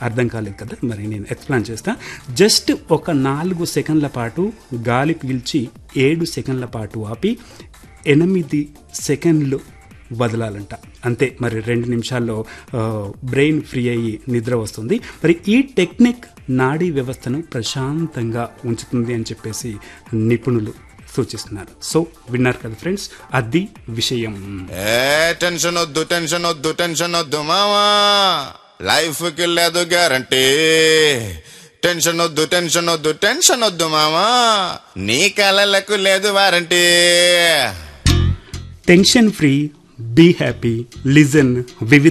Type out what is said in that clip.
అర్థం కాలేదు కదా మరి నేను ఎక్స్ప్లెయిన్ చేస్తా జస్ట్ ఒక నాలుగు సెకండ్ల పాటు గాలి పీల్చి ఏడు సెకండ్ల పాటు ఆపి ఎనిమిది సెకండ్లు వదలాలంట అంతే మరి రెండు నిమిషాల్లో బ్రెయిన్ ఫ్రీ అయ్యి నిద్ర వస్తుంది మరి ఈ టెక్నిక్ నాడీ వ్యవస్థను ప్రశాంతంగా ఉంచుతుంది అని చెప్పేసి నిపుణులు సూచిస్తున్నారు సో విన్నారు కదా ఫ్రెండ్స్ అది విషయం ఏ టెన్షన్ వద్దు టెన్షన్ వద్దు టెన్షన్ వద్దు మావా లైఫ్ కి లేదు గ్యారంటీ టెన్షన్ వద్దు టెన్షన్ వద్దు టెన్షన్ వద్దు మావా నీ కలలకు లేదు warranty tension free be happy listen వివిధ